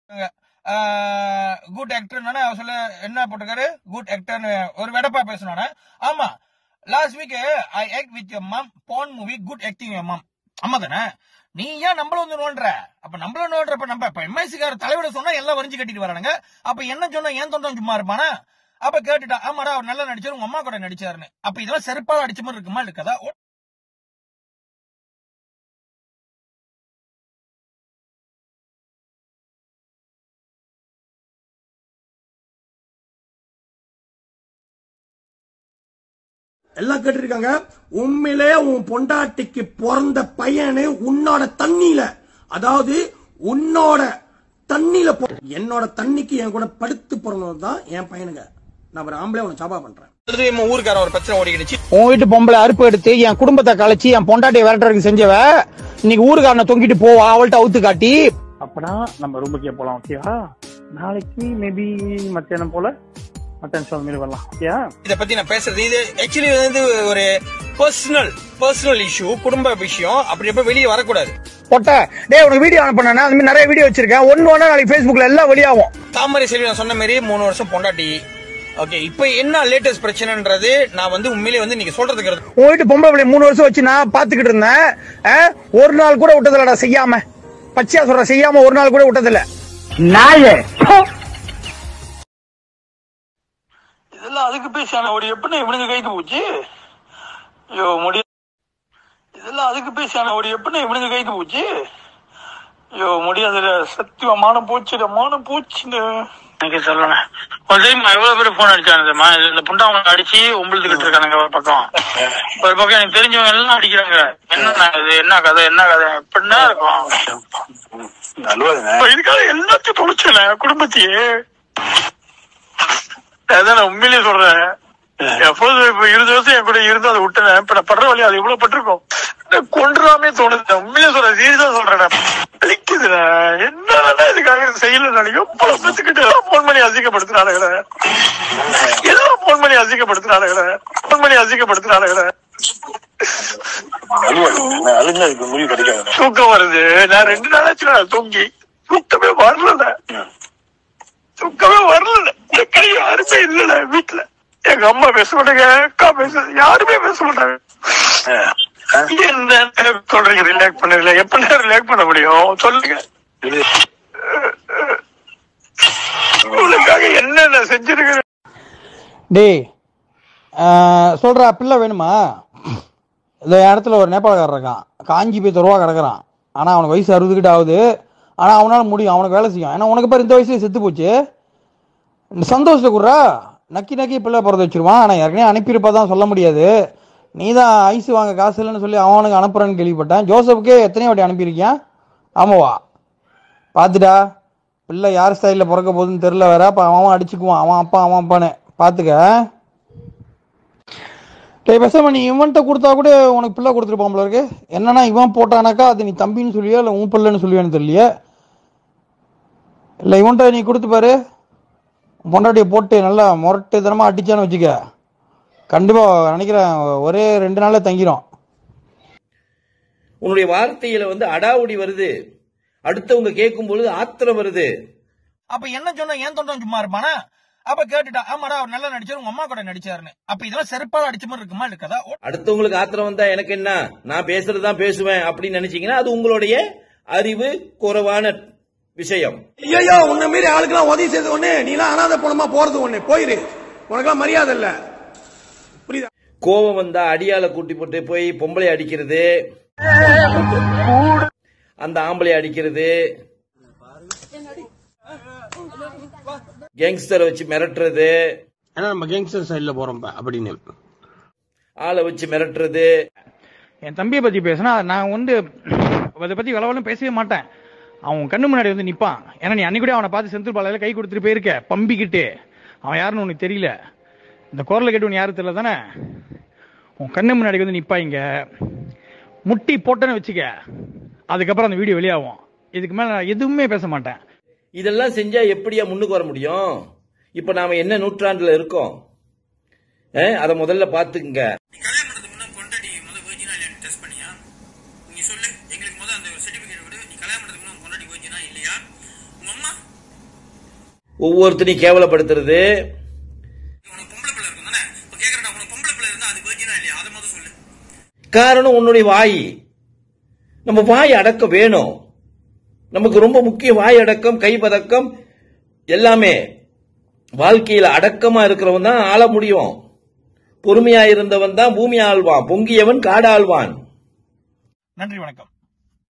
Good actor அவர் சொல்ல என்ன போட்டிருக்காரு குட் ஆக்டர்னு ஒரு வெடப்பா பேசணும் ஆமா last week I act with your mum phone movie good acting your mum ஆமா தானே நீ ஏன் நம்மள வந்து நோன்ற அப்ப நம்மள நோன்றப்ப நம்ம இப்ப எம்ஐசிக்கார தலைவரை சொன்னா எல்லாம் வரைஞ்சு கட்டிட்டு வரானுங்க அப்ப என்ன சொன்னா ஏன் தொண்டம் சும்மா இருப்பானா அப்ப கேட்டுட்டா ஆமாடா அவர் நல்லா நடிச்சாரு உங்க அம்மா கூட நடிச்சாருன்னு அப்ப இதெல்லாம் செருப்பால அடிச்ச மாதிரி இருக்குமா இருக்காதா எல்லாம் கேட்டிருக்காங்க உண்மையிலே உன் பொண்டாட்டிக்கு பிறந்த பையனு உன்னோட தண்ணியில அதாவது உன்னோட தண்ணியில பொ- என்னோட தண்ணிக்கு என் கூட படுத்து பிறந்தது தான் என் பையனுங்க நான் ஒரு ஆம்பளை உன சாபா பண்றேன் நம்ம ஊருக்காரன் ஒரு பிரச்சனை ஓடிக்கிடுச்சு உன் வீட்டு பொம்பளை அறுப்பு எடுத்து என் குடும்பத்தை கலைச்சு என் பொண்டாட்டியை விரட்டுறதுக்கு செஞ்சவ இன்னைக்கு ஊருக்காரனை தொங்கிட்டு போவா அவள்கிட்ட அவுத்து காட்டி அப்பனா நம்ம ரூமுக்கே போலாம் ஓகேவா நாளைக்கு மேபி மத்தியானம் போல மத்தியானம் ஷோ மாரி வரலாம் ஓகேயா இத பத்தி நான் பேசுறது இது ஆக்சுவலி வந்து ஒரு பர்சனல் பர்சனல் இஷ்யூ குடும்ப விஷயம் அப்படி எப்ப வெளியே வரக்கூடாது பொட்ட டேய் உனக்கு வீடியோ அனுப்பினா அந்த மாதிரி நிறைய வீடியோ வச்சிருக்கேன் ஒன்னு ஒண்ணா நாளைக்கு Facebookல எல்லாம் வெளியாகும் தாமரை செல்வி நான் சொன்ன மாதிரி மூணு வருஷம் பொண்டாட்டி ஓகே இப்போ என்ன லேட்டஸ்ட் பிரச்சனைன்றது நான் வந்து உண்மையிலேயே வந்து நீங்க சொல்றதுக்கு இருக்கு. உன் வீட்டு பொம்பளை பிள்ளை மூணு வருஷம் வச்சு நான் பாத்துக்கிட்டு இருந்தேன் ஆ? ஒரு நாள் கூட விட்டதில்லடா செய்யாம பச்சையா சொல்ற செய்யாம ஒரு நாள் கூட விட்டதில்ல நாயே இதெல்லாம் அதுக்கு பேசியான ஒரு எப்படி இவனுங்க கைக்கு போச்சு ஐயோ முடிய இதெல்லாம் அதுக்கு பேசியான ஒரு எப்படி இவனுங்க கைக்கு போச்சு ஐயோ முடியாதுல சத்தியமா மானம் போச்சுட மானம் போச்சுன்னு எனக்கு சொல்லணும் ஒரு டைம் எவ்வளவு பேர் போன் அடிச்சானுமா இந்த புண்டாவங்க அடிச்சு உம்பளுத்துக்கிட்டு இருக்கானுங்க ஒரு பக்கம் ஒரு பக்கம் எனக்கு தெரிஞ்சவங்க எல்லாம் அடிக்கிறாங்க என்ன இது என்ன கதை என்ன கதை எப்படின்னா இருக்கும் இப்ப இதுக்காக எல்லாத்தையும் தொலைச்சேன் குடும்பத்தையே அதான் நான் உண்மையிலேயே சொல்றேன் எப்போது இப்ப இருபது வருஷம் என் கூட இருந்து அதை விட்டேன் இப்ப நான் படுற வழி அது எவ்வளவு பட்டிருக்கோம் நான் கொன்றாமே தோணுது நான் உண்மையிலே சொல்றேன் சீரியஸா சொல்றேன் நான். வலிக்குதுண்ணே. என்னடா இதுக்காக செய்யல நான் எவ்வளவு பேத்துக்கிட்டு போன் பண்ணி அசிங்கப்படுத்துறானுங்களே எல்லாம் போன் பண்ணி அசிங்கப்படுத்துறானுங்களே போன் பண்ணி அசிங்கப்படுத்துறானுங்களே தூக்கம் வருது நான் ரெண்டு நாளாச்சு நான் தூங்கி தூக்கமே வரல தூக்கமே வரல என் கை யாருமே இல்லல வீட்டுல எங்க அம்மா பேச மாட்டாங்க அக்கா பேச யாருமே பேச மாட்டாங்க என்ன சொல்றீங்க ரிலாக்ஸ் பண்ணல எப்ப ரிலாக்ஸ் பண்ண முடியும் சொல்லுங்க உங்களுக்காக என்னென்ன செஞ்சிருக்கிறேன் டேய் ஆ, சொல்றா பிள்ளை வேணுமா இந்த இடத்துல ஒரு நேபாளக்காரர் இருக்கான் காஞ்சி போய் தருவா கிடக்குறான் ஆனா அவனுக்கு வயசு அறுபது கிட்ட ஆகுது ஆனா அவனால முடியும் அவனுக்கு வேலை செய்யும் ஏன்னா உனக்கு பாரு இந்த வயசுல செத்து போச்சு இந்த சந்தோஷத்தை குடுறா நக்கி நக்கி பிள்ளை பிறந்து வச்சிருவான் ஆனா ஏற்கனவே அனுப்பியிருப்பா தான் சொல்ல முடியாது நீ தான் ஐஸ் வாங்க காசு இல்லைன்னு சொல்லி அவனுக்கு அனுப்புறேன்னு கேள்விப்பட்டேன் ஜோசப்புக்கே எத்தனை வாட்டி அனுப்பியிருக்கியான் ஆமாவா பார்த்துடா பிள்ளை யார் ஸ்டைலில் பிறக்க போகுதுன்னு தெரில வேற அப்போ அவன் அவன் அடிச்சுக்குவான் அவன் அப்பா அவன் அப்பான்னு பார்த்துக்க டேய் பேசாம நீ இவன்கிட்ட கொடுத்தா கூட உனக்கு பிள்ளை கொடுத்துருப்பான் போல இருக்கு என்னன்னா இவன் போட்டானாக்கா அது நீ தம்பின்னு சொல்லுவியா இல்லை உன் பிள்ளைன்னு சொல்லுவியான்னு தெரியலையே இல்லை இவன்கிட்ட நீ கொடுத்து பாரு உன் பொண்டாட்டியை போட்டு நல்லா முரட்டு தனமா அடிச்சான்னு வச்சுக்க கண்டிப்பா நினைக்கிறேன் ஒரே ரெண்டு நாள்ல தங்கிரும் உன்னுடைய வார்த்தையில வந்து அடாவுடி வருது அடுத்தவங்க கேட்கும் பொழுது ஆத்திரம் வருது அப்ப என்ன சொன்னா ஏன் தொண்டம் சும்மா இருப்பானா அப்ப கேட்டுட்டா ஆமாடா அவர் நல்லா நடிச்சாரு உங்க அம்மா கூட நடிச்சாருன்னு அப்ப இதெல்லாம் செருப்பால அடிச்ச மாதிரி இருக்குமா இருக்காதா அடுத்தவங்களுக்கு ஆத்திரம் வந்தா எனக்கு என்ன நான் பேசுறதுதான் பேசுவேன் அப்படின்னு நினைச்சீங்கன்னா அது உங்களுடைய அறிவு குறைவான விஷயம் ஐயோ உன்ன மீறி ஆளுக்கெல்லாம் உதவி செய்தது ஒண்ணு நீ எல்லாம் அனாதை பணமா போறது ஒண்ணு போயிரு உனக்கெல்லாம் மரியாதை இல்ல புரியுதா கோபம் வந்தா அடியால கூட்டி போட்டு போய் பொம்பளை அடிக்கிறது அந்த ஆம்பளை அடிக்கிறது கேங்ஸ்டரை வச்சு மிரட்டுறது ஏன்னா நம்ம கேங்ஸ்டர் சைடுல போறோம் அப்படின்னு ஆளை வச்சு மிரட்டுறது என் தம்பியை பத்தி பேசினா நான் வந்து அதை பத்தி வளவலும் பேசவே மாட்டேன் அவன் கண்ணு முன்னாடி வந்து நிப்பான் ஏன்னா நீ அன்னைக்கு கூட அவனை பார்த்து செந்தில் பாலையில கை கொடுத்துட்டு போயிருக்க பம்பிக்கிட்டு அவன் யாருன்னு உனக்கு தெரியல இந்த குரலை கேட்டு உனக்கு யாரும் தெரியல தானே உன் கண்ணு முன்னாடி வந்து நிப்பாங்க முட்டி போட்டேன்னு வச்சுக்க அதுக்கப்புறம் அந்த வீடியோ வெளியாகும் இதுக்கு மேல நான் எதுவுமே பேச மாட்டேன் இதெல்லாம் செஞ்சா எப்படியா முன்னுக்கு வர முடியும் இப்ப நாம என்ன நூற்றாண்டுல இருக்கோம் அஹ், அத முதல்ல பாத்துக்குங்க கல்யாணம் பண்ணதுக்கு முன்ன பொண்டாட்டி முத virgin ஆ இல்லையான்னு test பண்ணியா? நீ சொல்லு எங்களுக்கு முத அந்த certificate கொடு. நீ கல்யாணம் பண்ணதுக்கு முன்ன உன் பொண்டாட்டி virgin ஆ இல்லையா? உங்க அம்மா ஒவ்வொருத்தரையும் கேவலப்படுத்துறது உனக்கு பொம்பளை பிள்ளை இருக்கும் தானே இப்ப கேக்குறேன் உனக்கு பொம்பளை பிள்ளை இருந்தா அது வெர்ஜினா இல்லையா அதை முதல்ல சொல்லு காரணம் உன்னுடைய வாய் நம்ம வாய் அடக்கம் வேணும் நமக்கு ரொம்ப முக்கிய வாய் அடக்கம் கைப்பதக்கம் எல்லாமே வாழ்க்கையில அடக்கமா இருக்கிறவன் தான் ஆள முடியும் பொறுமையா இருந்தவன் தான் பூமி ஆள்வான் பொங்கியவன் காடு ஆள்வான் நன்றி வணக்கம்